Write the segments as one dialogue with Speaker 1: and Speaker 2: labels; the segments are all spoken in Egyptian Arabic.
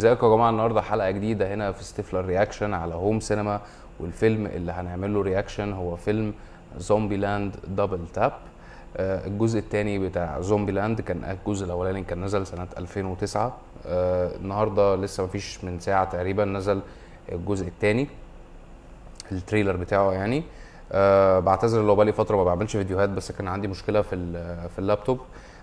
Speaker 1: ازيكم يا جماعه النهارده حلقه جديده هنا في ستيفلر رياكشن على هوم سينما والفيلم اللي هنعمل له رياكشن هو فيلم زومبي لاند دبل تاب آه، الجزء الثاني بتاع زومبي لاند كان الجزء الاولاني كان نزل سنه 2009 آه، النهارده لسه مفيش من ساعه تقريبا نزل الجزء الثاني التريلر بتاعه يعني أه بعتذر لو بقالي فتره ما بعملش فيديوهات بس كان عندي مشكله في ال- في اللابتوب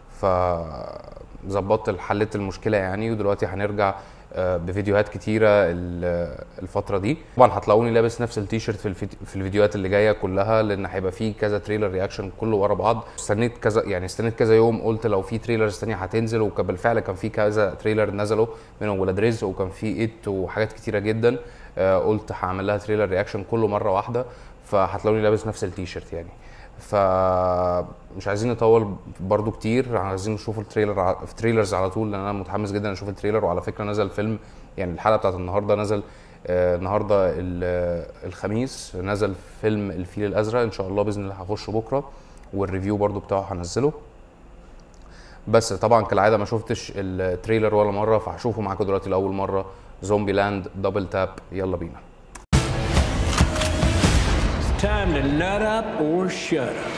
Speaker 1: فظبطت حليت المشكله يعني ودلوقتي هنرجع آه، بفيديوهات كتيره ال- الفتره دي طبعا هتلاقوني لابس نفس التيشيرت في الفيديو في الفيديوهات اللي جايه كلها لان هيبقى فيه كذا تريلر رياكشن كله ورا بعض استنيت كذا يعني استنيت كذا يوم قلت لو في تريلرز تانية هتنزل وبالفعل كان في كذا تريلر نزلوا منهم ولاد رزق وكان في ات وحاجات كتيره جدا آه، قلت هعمل لها تريلر رياكشن كله مره واحده فهتلاقوني لابس نفس التيشيرت يعني فمش عايزين نطول برضو كتير عايزين نشوف التريلر ع- في تريلرز على طول لان انا متحمس جدا اشوف التريلر وعلى فكره نزل فيلم يعني الحلقه بتاعت النهارده نزل آه، النهارده ال- آه، الخميس نزل فيلم الفيل الازرق ان شاء الله باذن الله هخش بكره والريفيو برضو بتاعه هنزله بس طبعا كالعاده ما شفتش التريلر ولا مره فهشوفه معاكم دلوقتي لاول مره زومبي لاند دبل تاب يلا بينا
Speaker 2: It's time to nut up or shut up.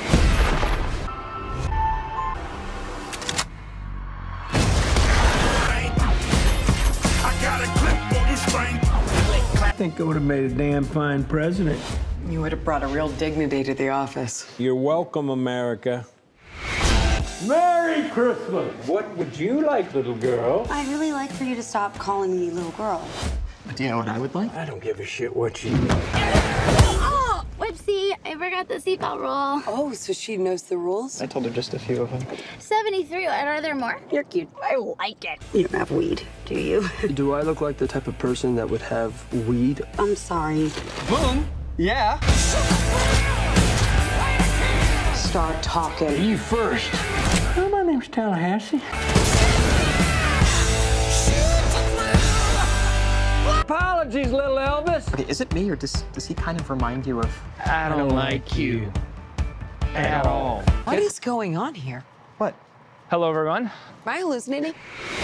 Speaker 3: I got a clip on the string.
Speaker 2: I think I would have made a damn fine president.
Speaker 4: You would have brought a real dignity to the office.
Speaker 2: You're welcome, America. Merry Christmas. What would you like, little girl?
Speaker 5: I'd really like for you to stop calling me little girl.
Speaker 6: Do you know what I would like?
Speaker 2: I don't give a shit what you.
Speaker 5: Oh, whoopsie. I forgot the seatbelt rule.
Speaker 4: Oh, so she knows the rules?
Speaker 6: I told her just a few of them.
Speaker 5: 73. Are there more? You're cute. I like it. You don't have weed, do you?
Speaker 7: Do I look like the type of person that would have weed?
Speaker 5: I'm sorry.
Speaker 6: Boom! Yeah.
Speaker 4: Start talking.
Speaker 2: You first. Oh, my name's Tallahassee. Apologies, little Elvis.
Speaker 6: Okay, is it me or does does he kind of remind you of?
Speaker 2: I don't like you at all.
Speaker 4: What is going on here?
Speaker 6: What?
Speaker 7: Hello, everyone.
Speaker 4: Am I hallucinating?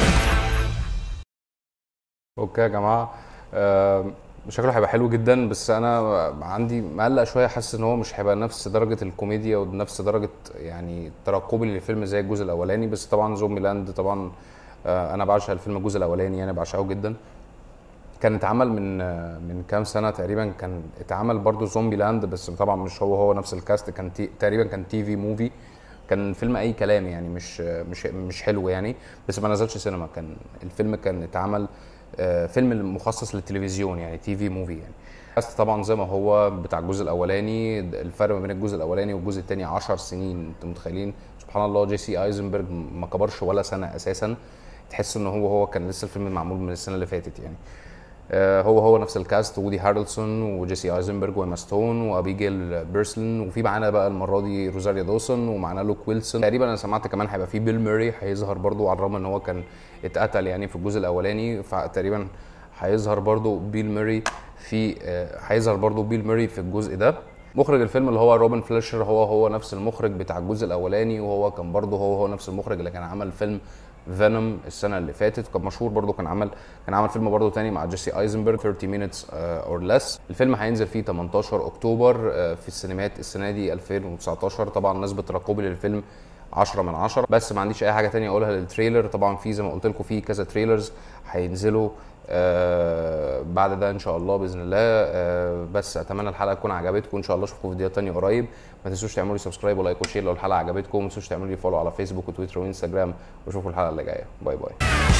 Speaker 1: اوكي يا جماعه آه، شكله هيبقى حلو جدا بس انا عندي مقلق شويه حاسس ان هو مش هيبقى نفس درجه الكوميديا ونفس درجه يعني ترقبي للفيلم زي الجزء الاولاني بس طبعا زومبي لاند طبعا آه، انا بعشق الفيلم الجزء الاولاني يعني بعشقه جدا كان اتعمل من آه، من كام سنه تقريبا كان اتعمل برضو زومبي لاند بس طبعا مش هو هو نفس الكاست كان تي تقريبا كان تي في موفي كان فيلم اي كلام يعني مش مش مش حلو يعني بس ما نزلش سينما كان الفيلم كان اتعمل آه، فيلم مخصص للتلفزيون يعني تي في موفي يعني بس طبعا زي ما هو بتاع الجزء الاولاني الفرق ما بين الجزء الاولاني والجزء الثاني 10 سنين انتوا متخيلين سبحان الله جيسي ايزنبرج ما كبرش ولا سنه اساسا تحس ان هو هو كان لسه الفيلم معمول من السنه اللي فاتت يعني آه، هو هو نفس الكاست وودي هارلسون وجيسي ايزنبرج وايما ستون وابيجيل بيرسلن وفي معانا بقى المره دي روزاريا دوسون ومعانا لوك ويلسون تقريبا انا سمعت كمان هيبقى في بيل موري هيظهر برضو على الرغم ان هو كان اتقتل يعني في الجزء الاولاني فتقريبا هيظهر برضو بيل موري في آه، هيظهر برضو بيل موري في الجزء ده مخرج الفيلم اللي هو روبن فليشر هو هو نفس المخرج بتاع الجزء الاولاني وهو كان برضه هو هو نفس المخرج اللي كان عمل فيلم فينوم السنه اللي فاتت كان مشهور برضه كان عمل كان عمل فيلم برضه تاني مع جيسي ايزنبرج 30 minutes اور ليس الفيلم هينزل فيه 18 اكتوبر آه، في السينمات السنه دي 2019 طبعا نسبه ترقبي للفيلم 10 من 10 بس ما عنديش اي حاجه تانية اقولها للتريلر طبعا في زي ما قلت لكم في كذا تريلرز هينزلوا آه بعد ده ان شاء الله باذن الله آه بس اتمنى الحلقه تكون عجبتكم ان شاء الله اشوفكم في فيديوهات تانية قريب ما تنسوش تعملوا لي سبسكرايب ولايك وشير لو الحلقه عجبتكم ما تنسوش تعملوا لي فولو على فيسبوك وتويتر وانستجرام واشوفكم الحلقه اللي جايه باي باي